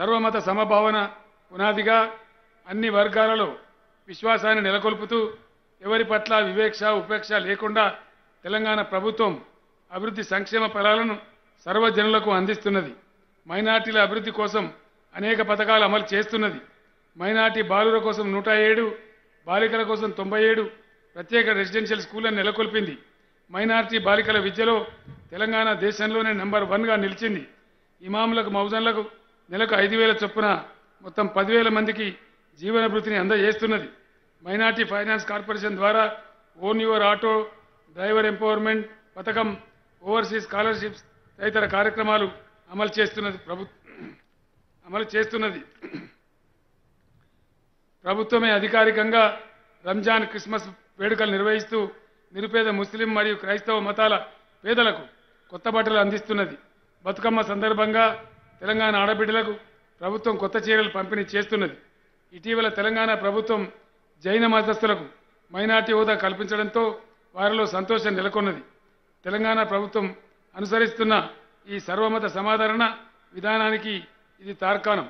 సర్వమత సమభావన పునాదిగా అన్ని వర్గాలలో విశ్వాసాన్ని నెలకొల్పుతూ ఎవరి పట్ల వివేక్ష ఉపేక్ష లేకుండా తెలంగాణ ప్రభుత్వం అభివృద్ధి సంక్షేమ ఫలాలను సర్వజనులకు అందిస్తున్నది మైనార్టీల అభివృద్ధి కోసం అనేక పథకాలు అమలు చేస్తున్నది మైనార్టీ బాలుర కోసం నూట ఏడు బాలికల కోసం తొంభై ఏడు ప్రత్యేక రెసిడెన్షియల్ స్కూళ్లను నెలకొల్పింది మైనార్టీ బాలికల విద్యలో తెలంగాణ దేశంలోనే నెంబర్ వన్గా నిలిచింది ఇమాములకు మౌజన్లకు నెలకు ఐదు వేల చొప్పున మొత్తం పదివేల మందికి జీవన భృతిని అందజేస్తున్నది మైనార్టీ ఫైనాన్స్ కార్పొరేషన్ ద్వారా own your auto driver empowerment పథకం ఓవర్సీస్ స్కాలర్షిప్స్ తదితర కార్యక్రమాలు అమలు చేస్తున్నది ప్రభు అమలు చేస్తున్నది ప్రభుత్వమే అధికారికంగా రంజాన్ క్రిస్మస్ వేడుకలు నిర్వహిస్తూ నిరుపేద ముస్లిం మరియు క్రైస్తవ మతాల పేదలకు కొత్త బట్టలు అందిస్తున్నది బతుకమ్మ సందర్భంగా తెలంగాణ ఆడబిడ్డలకు ప్రభుత్వం కొత్త చీరలు పంపిణీ చేస్తున్నది ఇటీవల తెలంగాణ ప్రభుత్వం జైన మతస్థులకు మైనార్టీ హోదా కల్పించడంతో వారిలో సంతోషం నెలకొన్నది తెలంగాణ ప్రభుత్వం అనుసరిస్తున్న ఈ సర్వమత సమాధాన విధానానికి ఇది తార్కాణం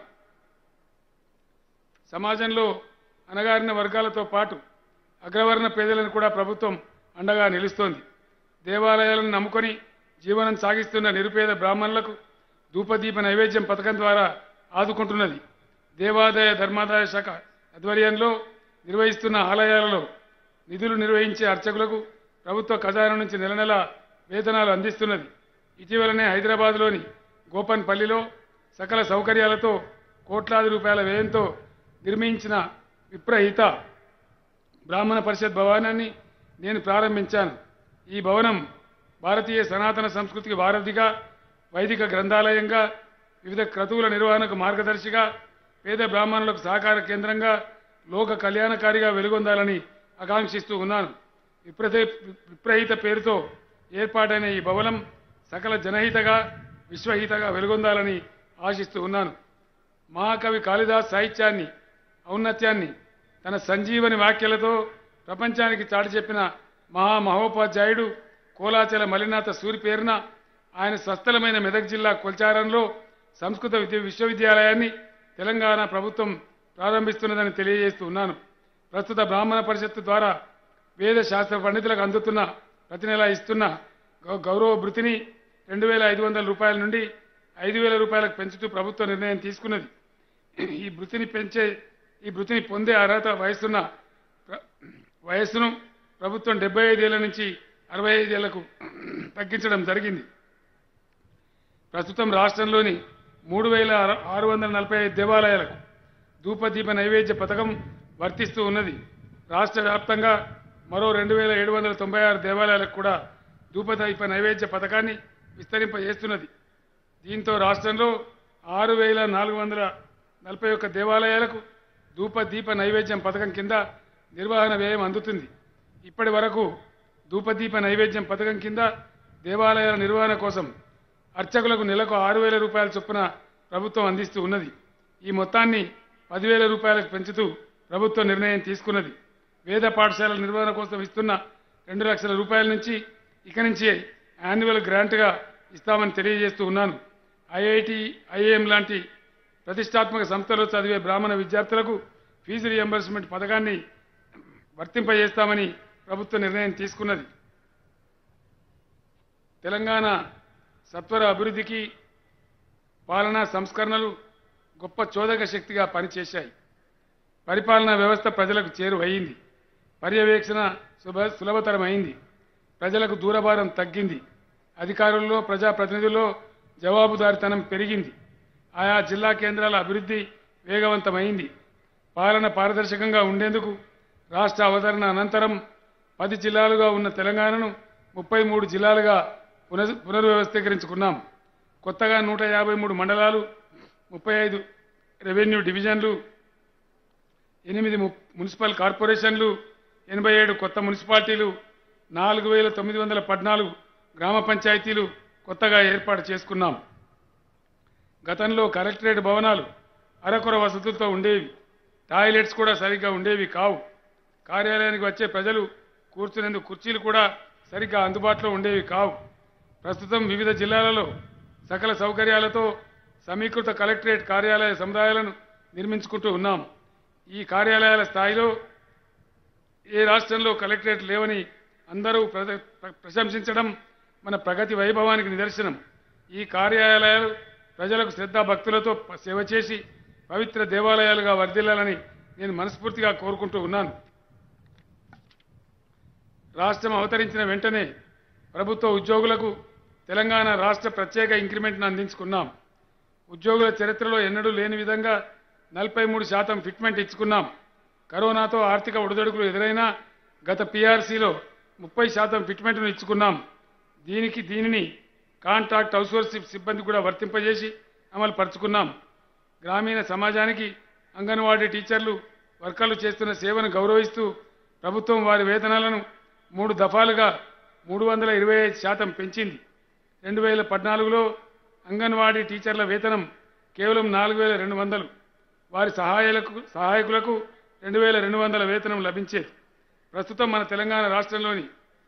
సమాజంలో అణగారిన వర్గాలతో పాటు అగ్రవర్ణ పేదలను కూడా ప్రభుత్వం అండగా నిలుస్తోంది దేవాలయాలను నమ్ముకొని జీవనం సాగిస్తున్న నిరుపేద బ్రాహ్మణులకు ధూపదీప నైవేద్యం పథకం ద్వారా ఆదుకుంటున్నది దేవాదాయ ధర్మాదాయ శాఖ ఆధ్వర్యంలో నిర్వహిస్తున్న ఆలయాలలో నిధులు నిర్వహించే అర్చకులకు ప్రభుత్వ ఖజానా నుంచి నెల నెల వేతనాలు అందిస్తున్నది ఇటీవలనే హైదరాబాద్లోని గోపన్పల్లిలో సకల సౌకర్యాలతో కోట్లాది రూపాయల వ్యయంతో నిర్మించిన విప్రహిత బ్రాహ్మణ పరిషత్ భవనాన్ని నేను ప్రారంభించాను ఈ భవనం భారతీయ సనాతన సంస్కృతికి వారధిగా వైదిక గ్రంథాలయంగా వివిధ క్రతువుల నిర్వహణకు మార్గదర్శిగా పేద బ్రాహ్మణులకు సహకార కేంద్రంగా లోక కళ్యాణకారిగా వెలుగొందాలని ఆకాంక్షిస్తూ ఉన్నాను విప్రతే విప్రహిత పేరుతో ఏర్పాటైన ఈ భవనం సకల జనహితగా విశ్వహితగా వెలుగొందాలని ఆశిస్తూ ఉన్నాను మహాకవి కాళిదాస్ సాహిత్యాన్ని ఔన్నత్యాన్ని తన సంజీవని వాక్యాలతో ప్రపంచానికి చాటి చెప్పిన మహా మహోపాధ్యాయుడు కోలాచల మలినాథ సూరి పేరున ఆయన స్వస్థలమైన మెదక్ జిల్లా కొల్చారంలో సంస్కృత విద్య విశ్వవిద్యాలయాన్ని తెలంగాణ ప్రభుత్వం ప్రారంభిస్తున్నదని తెలియజేస్తూ ఉన్నాను ప్రస్తుత బ్రాహ్మణ పరిషత్తు ద్వారా వేద శాస్త్ర పండితులకు అందుతున్న ప్రతి నెల ఇస్తున్న గౌ- గౌరవ భృతిని రెండు వేల ఐదు వందల రూపాయల నుండి ఐదు వేల రూపాయలకు పెంచుతూ ప్రభుత్వ నిర్ణయం తీసుకున్నది ఈ భృతిని పెంచే ఈ భృతిని పొందే అర్హత వయస్సున్న ప్ర- వయస్సును ప్రభుత్వం డెబ్బై ఐదేళ్ల నుంచి అరవై ఐదేళ్లకు తగ్గించడం జరిగింది ప్రస్తుతం రాష్ట్రంలోని మూడు వేల ఆరు వందల నలభై ఐదు దేవాలయాలకు ధూపదీప నైవేద్య పథకం వర్తిస్తూ ఉన్నది రాష్ట్ర వ్యాప్తంగా మరో రెండు వేల ఏడు వందల తొంభై ఆరు దేవాలయాలకు కూడా ధూపదీప నైవేద్య పథకాన్ని విస్తరింపజేస్తున్నది దీంతో రాష్ట్రంలో ఆరు వేల నాలుగు వందల నలభై ఒక్క దేవాలయాలకు ధూప దీప నైవేద్యం పథకం కింద నిర్వహణ వ్యయం అందుతుంది ఇప్పటి వరకు ధూపదీప నైవేద్యం పథకం కింద దేవాలయాల నిర్వహణ కోసం అర్చకులకు నెలకు ఆరు వేల రూపాయల చొప్పున ప్రభుత్వం అందిస్తూ ఉన్నది ఈ మొత్తాన్ని పదివేల రూపాయలకు పెంచుతూ ప్రభుత్వం నిర్ణయం తీసుకున్నది వేద పాఠశాలల నిర్వహణ కోసం ఇస్తున్న రెండు లక్షల రూపాయల నుంచి ఇక నుంచి యాన్యువల్ గ్రాంట్గా ఇస్తామని తెలియజేస్తూ ఉన్నాను ఐఐటి ఐఏఎం లాంటి ప్రతిష్టాత్మక సంస్థలో చదివే బ్రాహ్మణ విద్యార్థులకు ఫీజు రియంబర్స్మెంట్ పథకాన్ని వర్తింపజేస్తామని ప్రభుత్వ నిర్ణయం తీసుకున్నది తెలంగాణ సత్వర అభివృద్ధికి పాలనా సంస్కరణలు గొప్ప చోదక శక్తిగా పనిచేశాయి పరిపాలనా వ్యవస్థ ప్రజలకు చేరువయింది పర్యవేక్షణ సుభ సులభతరమైంది ప్రజలకు దూరభారం తగ్గింది అధికారుల్లో ప్రజాప్రతినిధుల్లో జవాబుదారితనం పెరిగింది ఆయా జిల్లా కేంద్రాల అభివృద్ధి వేగవంతమైంది పాలన పారదర్శకంగా ఉండేందుకు రాష్ట్ర అవతరణ అనంతరం పది జిల్లాలుగా ఉన్న తెలంగాణను ముప్పై మూడు జిల్లాలుగా పునర్ పునర్వ్యవస్థీకరించుకున్నాం కొత్తగా నూట యాభై మూడు మండలాలు ముప్పై ఐదు రెవెన్యూ డివిజన్లు ఎనిమిది ము- మున్సిపల్ కార్పొరేషన్లు ఎనభై ఏడు కొత్త మున్సిపాలిటీలు నాలుగు వేల తొమ్మిది వందల పద్నాలుగు గ్రామ పంచాయతీలు కొత్తగా ఏర్పాటు చేసుకున్నాం గతంలో కలెక్టరేట్ భవనాలు అరకొర వసతులతో ఉండేవి టాయిలెట్స్ కూడా సరిగ్గా ఉండేవి కావు కార్యాలయానికి వచ్చే ప్రజలు కూర్చునేందుకు కుర్చీలు కూడా సరిగ్గా అందుబాటులో ఉండేవి కావు ప్రస్తుతం వివిధ జిల్లాలలో సకల సౌకర్యాలతో సమీకృత కలెక్టరేట్ కార్యాలయ సముదాయాలను నిర్మించుకుంటూ ఉన్నాం ఈ కార్యాలయాల స్థాయిలో ఏ రాష్ట్రంలో కలెక్టరేట్ లేవని అందరూ ప్రద- ప్ర- ప్రశంసించడం మన ప్రగతి వైభవానికి నిదర్శనం ఈ కార్యాలయాలు ప్రజలకు శ్రద్ధా భక్తులతో ప- సేవ చేసి పవిత్ర దేవాలయాలుగా వర్ధిల్లాలని నేను మనస్ఫూర్తిగా కోరుకుంటూ ఉన్నాను రాష్ట్రం అవతరించిన వెంటనే ప్రభుత్వ ఉద్యోగులకు తెలంగాణ రాష్ట్ర ప్రత్యేక ఇంక్రిమెంట్ను అందించుకున్నాం ఉద్యోగుల చరిత్రలో ఎన్నడూ లేని విధంగా నలభై మూడు శాతం ఫిట్మెంట్ ఇచ్చుకున్నాం కరోనాతో ఆర్థిక ఒడిదొడుకులు ఎదురైనా గత పీఆర్సీలో ముప్పై శాతం ఫిట్మెంట్ను ఇచ్చుకున్నాం దీనికి దీనిని కాంట్రాక్ట్ అవుట్సోర్సింగ్ సిబ్బంది కూడా వర్తింపజేసి అమలు పరుచుకున్నాం గ్రామీణ సమాజానికి అంగన్వాడీ టీచర్లు వర్కర్లు చేస్తున్న సేవను గౌరవిస్తూ ప్రభుత్వం వారి వేతనాలను మూడు దఫాలుగా మూడు వందల ఇరవై ఐదు శాతం పెంచింది రెండు వేల పద్నాలుగులో అంగన్వాడీ టీచర్ల వేతనం కేవలం నాలుగు వేల రెండు వందలు వారి సహాయాలకు సహాయకులకు రెండు వేల రెండు వందల వేతనం లభించేది ప్రస్తుతం మన తెలంగాణ రాష్ట్రంలోని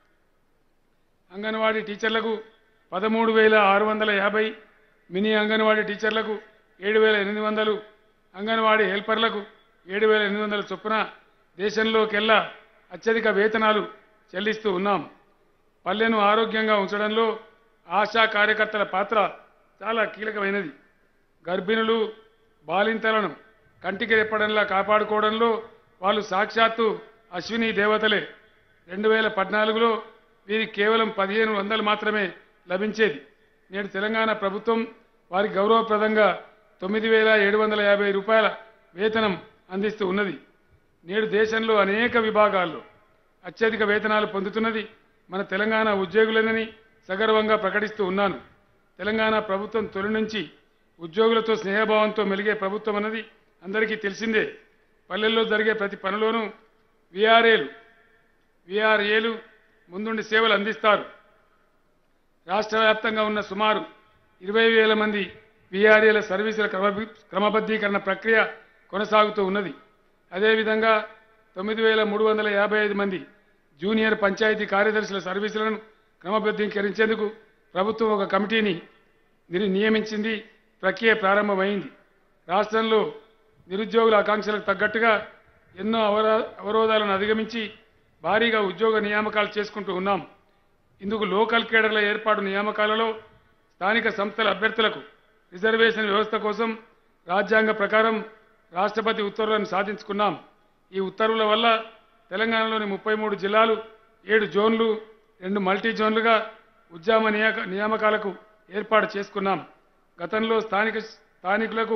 అంగన్వాడీ టీచర్లకు పదమూడు వేల ఆరు వందల యాభై మినీ అంగన్వాడీ టీచర్లకు ఏడు వేల ఎనిమిది వందలు అంగన్వాడీ హెల్పర్లకు ఏడు వేల ఎనిమిది వందల చొప్పున దేశంలోకెల్లా అత్యధిక వేతనాలు చెల్లిస్తూ ఉన్నాం పల్లెను ఆరోగ్యంగా ఉంచడంలో ఆశా కార్యకర్తల పాత్ర చాలా కీలకమైనది గర్భిణులు బాలింతలను కంటికి రెప్పడంలా కాపాడుకోవడంలో వాళ్ళు సాక్షాత్తు అశ్విని దేవతలే రెండు వేల పద్నాలుగులో వీరికి కేవలం పదిహేను వందలు మాత్రమే లభించేది నేడు తెలంగాణ ప్రభుత్వం వారికి గౌరవప్రదంగా తొమ్మిది వేల ఏడు వందల యాభై రూపాయల వేతనం అందిస్తూ ఉన్నది నేడు దేశంలో అనేక విభాగాల్లో అత్యధిక వేతనాలు పొందుతున్నది మన తెలంగాణ ఉద్యోగులనని సగర్వంగా ప్రకటిస్తూ ఉన్నాను తెలంగాణ ప్రభుత్వం తొలి నుంచి ఉద్యోగులతో స్నేహభావంతో మెలిగే ప్రభుత్వం అన్నది అందరికీ తెలిసిందే పల్లెల్లో జరిగే ప్రతి పనిలోనూ విఆర్ఏలు విఆర్ఏలు ముందుండి సేవలు అందిస్తారు రాష్ట్ర వ్యాప్తంగా ఉన్న సుమారు ఇరవై వేల మంది విఆర్ఏల సర్వీసుల క్రమ క్రమబద్ధీకరణ ప్రక్రియ కొనసాగుతూ ఉన్నది అదేవిధంగా తొమ్మిది వేల మూడు వందల యాభై ఐదు మంది జూనియర్ పంచాయతీ కార్యదర్శుల సర్వీసులను క్రమబద్ధీకరించేందుకు ప్రభుత్వం ఒక కమిటీని నిర్- నియమించింది ప్రక్రియ ప్రారంభమైంది రాష్ట్రంలో నిరుద్యోగుల ఆకాంక్షలకు తగ్గట్టుగా ఎన్నో అవరా అవరోధాలను అధిగమించి భారీగా ఉద్యోగ నియామకాలు చేసుకుంటూ ఉన్నాం ఇందుకు లోకల్ కేడర్ల ఏర్పాటు నియామకాలలో స్థానిక సంస్థల అభ్యర్థులకు రిజర్వేషన్ వ్యవస్థ కోసం రాజ్యాంగ ప్రకారం రాష్ట్రపతి ఉత్తర్వులను సాధించుకున్నాం ఈ ఉత్తర్వుల వల్ల తెలంగాణలోని ముప్పై మూడు జిల్లాలు ఏడు జోన్లు రెండు మల్టీ జోన్లుగా ఉద్యమ నియాక నియామకాలకు ఏర్పాటు చేసుకున్నాం గతంలో స్థానిక స్థానికులకు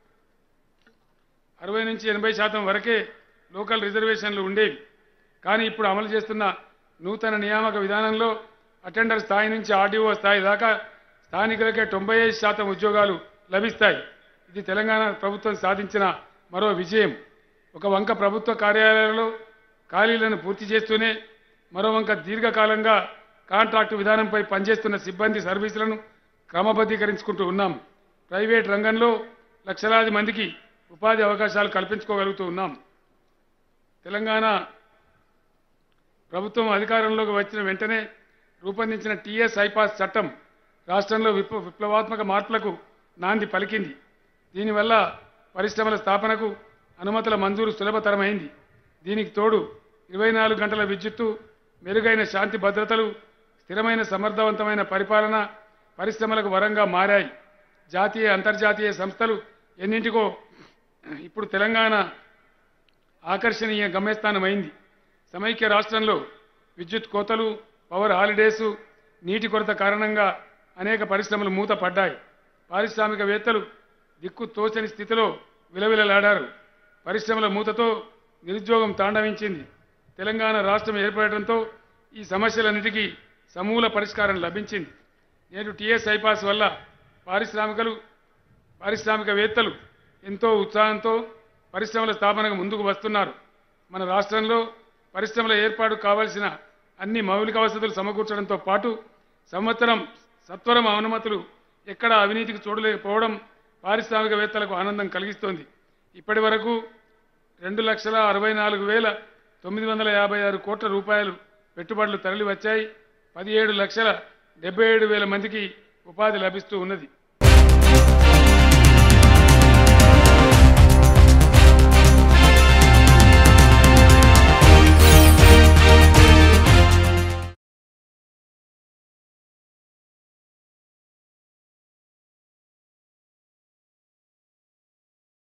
అరవై నుంచి ఎనభై శాతం వరకే లోకల్ రిజర్వేషన్లు ఉండేవి కానీ ఇప్పుడు అమలు చేస్తున్న నూతన నియామక విధానంలో అటెండర్ స్థాయి నుంచి ఆర్డీఓ స్థాయి దాకా స్థానికులకే తొంభై ఐదు శాతం ఉద్యోగాలు లభిస్తాయి ఇది తెలంగాణ ప్రభుత్వం సాధించిన మరో విజయం ఒక వంక ప్రభుత్వ కార్యాలయాలలో ఖాళీలను పూర్తి చేస్తూనే మరో వంక దీర్ఘకాలంగా కాంట్రాక్టు విధానంపై పనిచేస్తున్న సిబ్బంది సర్వీసులను క్రమబద్ధీకరించుకుంటూ ఉన్నాం ప్రైవేట్ రంగంలో లక్షలాది మందికి ఉపాధి అవకాశాలు కల్పించుకోగలుగుతూ ఉన్నాం తెలంగాణ ప్రభుత్వం అధికారంలోకి వచ్చిన వెంటనే రూపొందించిన టీఎస్ ఐపాస్ చట్టం రాష్ట్రంలో విప్ల విప్లవాత్మక మార్పులకు నాంది పలికింది దీనివల్ల పరిశ్రమల స్థాపనకు అనుమతుల మంజూరు సులభతరమైంది దీనికి తోడు ఇరవై నాలుగు గంటల విద్యుత్తు మెరుగైన శాంతి భద్రతలు స్థిరమైన సమర్థవంతమైన పరిపాలన పరిశ్రమలకు వరంగా మారాయి జాతీయ అంతర్జాతీయ సంస్థలు ఎన్నింటికో ఇప్పుడు తెలంగాణ ఆకర్షణీయ గమ్యస్థానమైంది సమైక్య రాష్ట్రంలో విద్యుత్ కోతలు పవర్ హాలిడేసు నీటి కొరత కారణంగా అనేక పరిశ్రమలు మూతపడ్డాయి పారిశ్రామికవేత్తలు దిక్కు తోచని స్థితిలో విలవిలలాడారు పరిశ్రమల మూతతో నిరుద్యోగం తాండవించింది తెలంగాణ రాష్ట్రం ఏర్పడటంతో ఈ సమస్యలన్నిటికీ సమూల పరిష్కారం లభించింది నేడు టీఎస్ ఐపాస్ వల్ల పారిశ్రామికలు పారిశ్రామికవేత్తలు ఎంతో ఉత్సాహంతో పరిశ్రమల స్థాపనకు ముందుకు వస్తున్నారు మన రాష్ట్రంలో పరిశ్రమల ఏర్పాటు కావాల్సిన అన్ని మౌలిక వసతులు సమకూర్చడంతో పాటు సంవత్సరం సత్వరం అనుమతులు ఎక్కడ అవినీతికి చూడలేకపోవడం పారిశ్రామికవేత్తలకు ఆనందం కలిగిస్తోంది ఇప్పటి వరకు రెండు లక్షల అరవై నాలుగు వేల తొమ్మిది వందల యాభై ఆరు కోట్ల రూపాయలు పెట్టుబడులు తరలి వచ్చాయి పదిహేడు లక్షల డెబ్బై ఏడు వేల మందికి ఉపాధి లభిస్తూ ఉన్నది